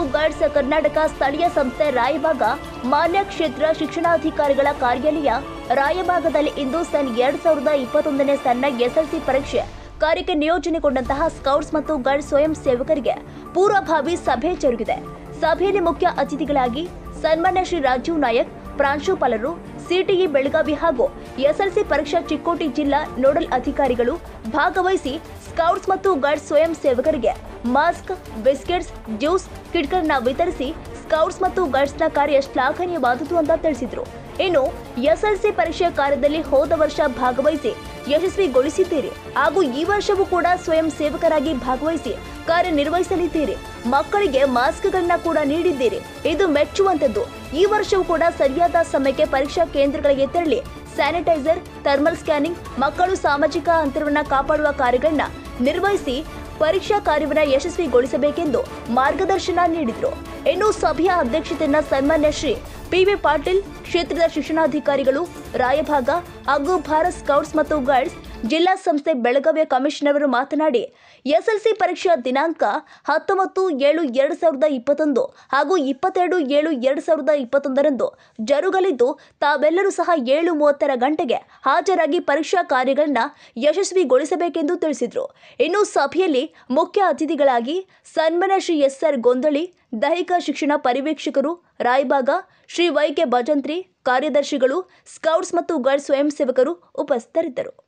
guides Karnataka ಸ್ಥಳೀಯ ಸಂಸ್ಥೆ ರಾಯಬಾಗ ಮಾನ್ಯ ಕ್ಷೇತ್ರ ಶಿಕ್ಷಣಾಧಿಕಾರಿಗಳ ಕಾರ್ಯಾಲಯ ರಾಯಬಾಗದಲ್ಲಿ ಇಂದು ಸನ್ ಎರಡ್ ಸಾವಿರದ ಇಪ್ಪತ್ತೊಂದನೇ ಸಣ್ಣ ಎಸ್ಎಲ್ಸಿ ಪರೀಕ್ಷೆ ಕಾರ್ಯಕ್ಕೆ ನಿಯೋಜನೆಗೊಂಡಂತಹ ಸ್ಕೌಟ್ಸ್ ಮತ್ತು ಗೈಡ್ ಸ್ವಯಂ ಸೇವಕರಿಗೆ ಪೂರ್ವಭಾವಿ ಸಭೆ ಜರುಗಿದೆ ಸಭೆಯಲ್ಲಿ ಮುಖ್ಯ ಅತಿಥಿಗಳಾಗಿ ಸನ್ಮಾನ್ಯ ಶ್ರೀ ರಾಜೀವ್ ನಾಯಕ್ ಪ್ರಾಂಶುಪಾಲರು ಸಿಟಿಇ ಬೆಳಗಾವಿ ಹಾಗೂ ಎಸ್ಎಲ್ಸಿ ಪರೀಕ್ಷಾ ಚಿಕ್ಕೋಟಿ ಜಿಲ್ಲಾ ನೋಡಲ್ ಅಧಿಕಾರಿಗಳು ಭಾಗವಹಿಸಿ ಸ್ಕೌಟ್ಸ್ ಮತ್ತು ಗೈಡ್ಸ್ ಸ್ವಯಂ ಸೇವಕರಿಗೆ ಮಾಸ್ಕ್ ಬಿಸ್ಕೆಟ್ಸ್ ಜ್ಯೂಸ್ ಕಿಟ್ಗಳನ್ನ ವಿತರಿಸಿ ಸ್ಕೌಟ್ಸ್ ಮತ್ತು ಗೈಡ್ಸ್ನ ಕಾರ್ಯ ಶ್ಲಾಘನೀಯವಾದುದು ಅಂತ ತಿಳಿಸಿದ್ರು ಇನ್ನು ಎಸ್ಎಲ್ಸಿ ಪರೀಕ್ಷೆ ಕಾರ್ಯದಲ್ಲಿ ಹೋದ ವರ್ಷ ಭಾಗವಹಿಸಿ ಯಶಸ್ವಿಗೊಳಿಸಿದ್ದೀರಿ ಹಾಗೂ ಈ ವರ್ಷವೂ ಕೂಡ ಸ್ವಯಂ ಸೇವಕರಾಗಿ ಭಾಗವಹಿಸಿ ಕಾರ್ಯನಿರ್ವಹಿಸಲಿದ್ದೀರಿ ಮಕ್ಕಳಿಗೆ ಮಾಸ್ಕ್ಗಳನ್ನ ಕೂಡ ನೀಡಿದ್ದೀರಿ ಇದು ಮೆಚ್ಚುವಂತದ್ದು ಈ ವರ್ಷವೂ ಕೂಡ ಸರಿಯಾದ ಸಮಯಕ್ಕೆ ಪರೀಕ್ಷಾ ಕೇಂದ್ರಗಳಿಗೆ ತೆರಳಿ ಸ್ಯಾನಿಟೈಸರ್ ಥರ್ಮಲ್ ಸ್ಕ್ಯಾನಿಂಗ್ ಮಕ್ಕಳು ಸಾಮಾಜಿಕ ಅಂತರವನ್ನ ಕಾಪಾಡುವ ಕಾರ್ಯಗಳನ್ನ ನಿರ್ವಹಿಸಿ ಪರೀಕ್ಷಾ ಕಾರ್ಯವನ್ನ ಯಶಸ್ವಿಗೊಳಿಸಬೇಕೆಂದು ಮಾರ್ಗದರ್ಶನ ನೀಡಿದ್ರು ಇನ್ನು ಸಭೆಯ ಅಧ್ಯಕ್ಷತೆಯನ್ನ ಸನ್ಮಾನ್ಯ ಶ್ರೀ ಪಿವಿ ಪಾಟೀಲ್ ಕ್ಷೇತ್ರದ ಶಿಕ್ಷಣಾಧಿಕಾರಿಗಳು ರಾಯಭಾಗ ಹಾಗೂ ಭಾರತ್ ಸ್ಕೌಟ್ಸ್ ಮತ್ತು ಗೈಡ್ಸ್ ಜಿಲ್ಲಾ ಸಂಸ್ಥೆ ಬೆಳಗಾವಿಯ ಕಮಿಷನರ್ ಅವರು ಮಾತನಾಡಿ ಎಸ್ಎಲ್ಸಿ ಪರೀಕ್ಷಾ ದಿನಾಂಕ ಹತ್ತೊಂಬತ್ತು ಏಳು ಎರಡು ಸಾವಿರದ ಇಪ್ಪತ್ತೊಂದು ಹಾಗೂ ಇಪ್ಪತ್ತೆರಡು ಏಳು ಎರಡು ಸಾವಿರದ ಇಪ್ಪತ್ತೊಂದರಂದು ಜರುಗಲಿದ್ದು ತಾವೆಲ್ಲರೂ ಸಹ ಏಳು ಮೂವತ್ತರ ಗಂಟೆಗೆ ಹಾಜರಾಗಿ ಪರೀಕ್ಷಾ ಕಾರ್ಯಗಳನ್ನ ಯಶಸ್ವಿಗೊಳಿಸಬೇಕೆಂದು ತಿಳಿಸಿದರು ಇನ್ನು ಸಭೆಯಲ್ಲಿ ಮುಖ್ಯ ಅತಿಥಿಗಳಾಗಿ ಸನ್ಮಾನ್ಯ ಶ್ರೀ ಎಸ್ ಆರ್ ಗೊಂದಳಿ ದೈಹಿಕ ಶಿಕ್ಷಣ ಪರಿವೀಕ್ಷಕರು ರಾಯಬಾಗ ಶ್ರೀ ವೈ ಕೆ ಭಜಂತ್ರಿ ಕಾರ್ಯದರ್ಶಿಗಳು ಸ್ಕೌಟ್ಸ್ ಮತ್ತು ಗೈಡ್ ಸ್ವಯಂ ಸೇವಕರು ಉಪಸ್ಥಿತರಿದ್ದರು